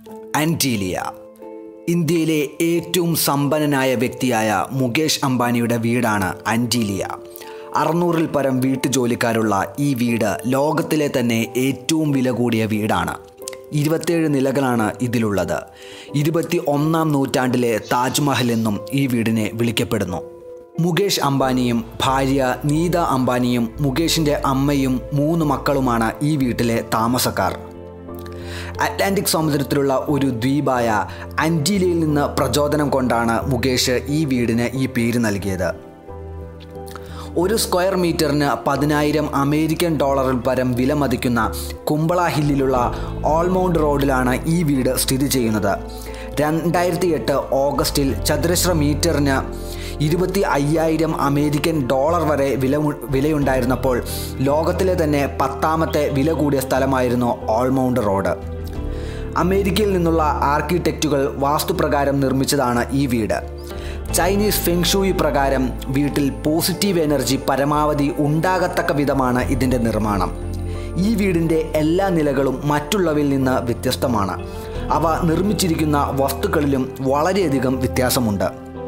ആൻറ്റീലിയ ഇന്ത്യയിലെ ഏറ്റവും സമ്പന്നനായ വ്യക്തിയായ മുകേഷ് അംബാനിയുടെ വീടാണ് ആൻറ്റീലിയ അറുന്നൂറിൽ പരം വീട്ടുജോലിക്കാരുള്ള ഈ വീട് ലോകത്തിലെ തന്നെ ഏറ്റവും വില കൂടിയ വീടാണ് ഇരുപത്തേഴ് നിലകളാണ് ഇതിലുള്ളത് ഇരുപത്തി ഒന്നാം നൂറ്റാണ്ടിലെ താജ്മഹൽ എന്നും ഈ വീടിനെ വിളിക്കപ്പെടുന്നു മുകേഷ് അംബാനിയും ഭാര്യ നീത അംബാനിയും മുകേഷിൻ്റെ അമ്മയും മൂന്ന് മക്കളുമാണ് ഈ വീട്ടിലെ താമസക്കാർ അറ്റ്ലാന്റിക് സമുദ്രത്തിലുള്ള ഒരു ദ്വീപായ അൻറ്റീലയിൽ നിന്ന് പ്രചോദനം കൊണ്ടാണ് മുകേഷ് ഈ വീടിന് ഈ പേര് നൽകിയത് ഒരു സ്ക്വയർ മീറ്ററിന് പതിനായിരം അമേരിക്കൻ ഡോളറിൽ പരം വില മതിക്കുന്ന കുമ്പള ഹില്ലിലുള്ള ഓൾമൗണ്ട് റോഡിലാണ് ഈ വീട് സ്ഥിതി ചെയ്യുന്നത് രണ്ടായിരത്തി എട്ട് ഓഗസ്റ്റിൽ ചതുരശ്ര മീറ്ററിന് ഇരുപത്തി അയ്യായിരം അമേരിക്കൻ ഡോളർ വരെ വില വിലയുണ്ടായിരുന്നപ്പോൾ ലോകത്തിലെ തന്നെ പത്താമത്തെ വില കൂടിയ സ്ഥലമായിരുന്നു ഓൾമൗണ്ട് റോഡ് അമേരിക്കയിൽ നിന്നുള്ള ആർക്കിടെക്റ്റുകൾ വാസ്തുപ്രകാരം നിർമ്മിച്ചതാണ് ഈ വീട് ചൈനീസ് ഫെങ്ഷൂയി പ്രകാരം വീട്ടിൽ പോസിറ്റീവ് എനർജി പരമാവധി ഉണ്ടാകത്തക്ക വിധമാണ് ഇതിൻ്റെ നിർമ്മാണം ഈ വീടിൻ്റെ എല്ലാ നിലകളും മറ്റുള്ളവയിൽ നിന്ന് വ്യത്യസ്തമാണ് അവ നിർമ്മിച്ചിരിക്കുന്ന വസ്തുക്കളിലും വളരെയധികം വ്യത്യാസമുണ്ട്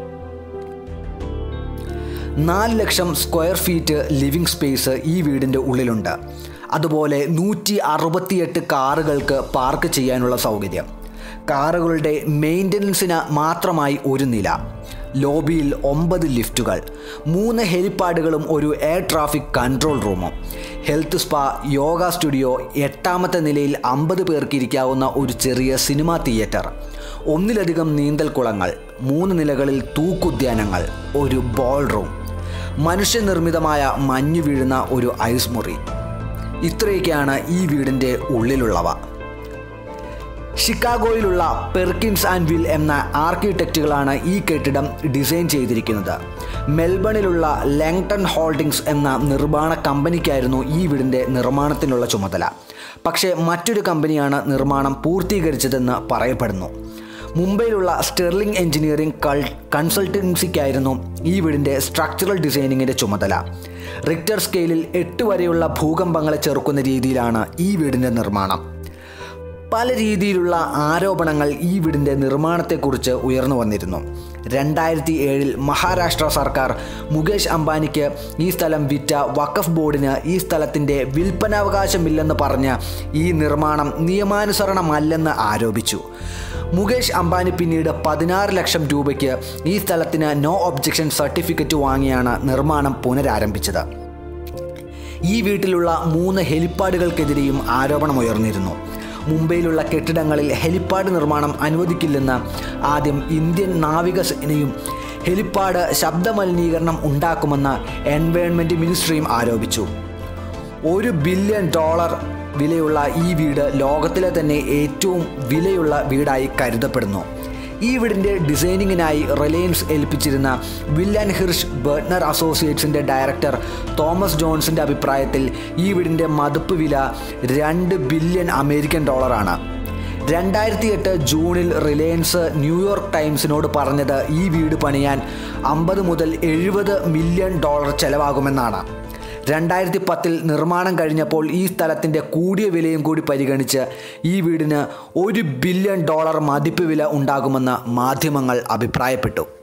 നാല് lakh square feet living space ഈ വീടിൻ്റെ ഉള്ളിലുണ്ട് അതുപോലെ നൂറ്റി അറുപത്തിയെട്ട് കാറുകൾക്ക് പാർക്ക് ചെയ്യാനുള്ള സൗകര്യം കാറുകളുടെ മെയിൻ്റനൻസിന് മാത്രമായി ഒരു നില ലോബിയിൽ ഒമ്പത് ലിഫ്റ്റുകൾ മൂന്ന് ഹെലിപ്പാഡുകളും ഒരു എയർ ട്രാഫിക് കൺട്രോൾ റൂമും ഹെൽത്ത് സ്പാ യോഗ സ്റ്റുഡിയോ എട്ടാമത്തെ നിലയിൽ അമ്പത് പേർക്ക് ഇരിക്കാവുന്ന ഒരു ചെറിയ സിനിമാ തിയേറ്റർ ഒന്നിലധികം നീന്തൽക്കുളങ്ങൾ മൂന്ന് നിലകളിൽ തൂക്കുദ്യാനങ്ങൾ ഒരു ബോൾ റൂം മനുഷ്യനിർമ്മിതമായ മഞ്ഞു വീഴുന്ന ഒരു ഐസ് മുറി ഇത്രയൊക്കെയാണ് ഈ വീടിൻ്റെ ഉള്ളിലുള്ളവ ഷിക്കാഗോയിലുള്ള പെർക്കിൻസ് ആൻഡ് വിൽ എന്ന ആർക്കിടെക്റ്റുകളാണ് ഈ കെട്ടിടം ഡിസൈൻ ചെയ്തിരിക്കുന്നത് മെൽബണിലുള്ള ലാങ്ടൺ ഹോൾഡിംഗ്സ് എന്ന നിർമ്മാണ കമ്പനിക്കായിരുന്നു ഈ വീടിൻ്റെ നിർമ്മാണത്തിനുള്ള ചുമതല പക്ഷേ മറ്റൊരു കമ്പനിയാണ് നിർമ്മാണം പൂർത്തീകരിച്ചതെന്ന് പറയപ്പെടുന്നു മുംബൈയിലുള്ള സ്റ്റെർലിംഗ് എഞ്ചിനീയറിംഗ് കൾ കൺസൾട്ടൻസിക്കായിരുന്നു ഈ വീടിൻ്റെ സ്ട്രക്ചറൽ ഡിസൈനിങ്ങിൻ്റെ ചുമതല റിക്ടർ സ്കെയിലിൽ എട്ട് വരെയുള്ള ഭൂകമ്പങ്ങളെ ചെറുക്കുന്ന രീതിയിലാണ് ഈ വീടിൻ്റെ നിർമ്മാണം പല രീതിയിലുള്ള ആരോപണങ്ങൾ ഈ വീടിൻ്റെ നിർമ്മാണത്തെക്കുറിച്ച് ഉയർന്നു വന്നിരുന്നു രണ്ടായിരത്തി ഏഴിൽ മഹാരാഷ്ട്ര സർക്കാർ മുകേഷ് അംബാനിക്ക് ഈ സ്ഥലം വിറ്റ വഖഫ് ബോർഡിന് ഈ സ്ഥലത്തിൻ്റെ വിൽപ്പനാവകാശമില്ലെന്ന് പറഞ്ഞ് ഈ നിർമ്മാണം നിയമാനുസരണമല്ലെന്ന് ആരോപിച്ചു മുകേഷ് അംബാനി പിന്നീട് പതിനാറ് ലക്ഷം രൂപയ്ക്ക് ഈ സ്ഥലത്തിന് നോ ഒബ്ജക്ഷൻ സർട്ടിഫിക്കറ്റ് വാങ്ങിയാണ് നിർമ്മാണം പുനരാരംഭിച്ചത് ഈ വീട്ടിലുള്ള മൂന്ന് ഹെലിപ്പാഡുകൾക്കെതിരെയും ആരോപണമുയർന്നിരുന്നു മുംബൈയിലുള്ള കെട്ടിടങ്ങളിൽ ഹെലിപ്പാഡ് നിർമ്മാണം അനുവദിക്കില്ലെന്ന് ആദ്യം ഇന്ത്യൻ നാവികസേനയും ഹെലിപ്പാഡ് ശബ്ദമലിനീകരണം ഉണ്ടാക്കുമെന്ന് എൻവയോൺമെൻറ്റ് മിനിസ്ട്രിയും ആരോപിച്ചു ഒരു ബില്യൺ ഡോളർ വിലയുള്ള ഈ വീട് ലോകത്തിലെ തന്നെ ഏറ്റവും വിലയുള്ള വീടായി കരുതപ്പെടുന്നു ഈ വീടിൻ്റെ ഡിസൈനിങ്ങിനായി റിലയൻസ് ഏൽപ്പിച്ചിരുന്ന വിൽ ആൻഡ് ഹിർഷ് ബേർട്ട്നർ അസോസിയേറ്റ്സിൻ്റെ ഡയറക്ടർ തോമസ് ജോൺസിൻ്റെ അഭിപ്രായത്തിൽ ഈ വീടിൻ്റെ മതിപ്പ് വില രണ്ട് ബില്യൺ അമേരിക്കൻ ഡോളറാണ് രണ്ടായിരത്തി എട്ട് ജൂണിൽ റിലയൻസ് ന്യൂയോർക്ക് ടൈംസിനോട് പറഞ്ഞത് ഈ വീട് പണിയാൻ അമ്പത് മുതൽ എഴുപത് മില്യൺ ഡോളർ ചെലവാകുമെന്നാണ് രണ്ടായിരത്തി പത്തിൽ നിർമ്മാണം കഴിഞ്ഞപ്പോൾ ഈ സ്ഥലത്തിൻ്റെ കൂടിയ വിലയും കൂടി പരിഗണിച്ച് ഈ വീടിന് ഒരു ബില്യൺ ഡോളർ മതിപ്പ് വില ഉണ്ടാകുമെന്ന് മാധ്യമങ്ങൾ അഭിപ്രായപ്പെട്ടു